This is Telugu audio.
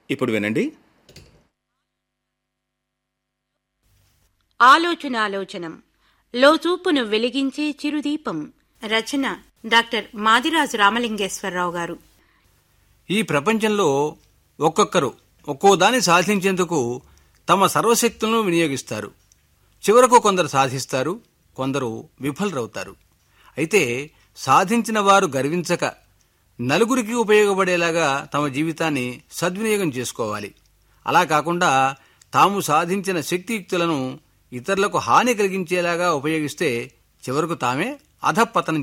ఇప్పుడు వినండి ఆలోచనాలోచనం లోచూపును వెలిగించే చిరుదీపం రచన డాక్టర్ మాదిరాజు రామలింగేశ్వరరావు గారు ఈ ప్రపంచంలో ఒక్కొక్కరు ఒక్కో దాన్ని సాధించేందుకు తమ సర్వశక్తులను వినియోగిస్తారు చివరకు కొందరు సాధిస్తారు కొందరు విఫలరవుతారు అయితే సాధించిన వారు గర్వించక నలుగురికి ఉపయోగపడేలాగా తమ జీవితాన్ని సద్వినియోగం చేసుకోవాలి అలా కాకుండా తాము సాధించిన శక్తియుక్తులను ఇతరులకు హాని కలిగించేలాగా ఉపయోగిస్తే చివరకు తామే అధపతనం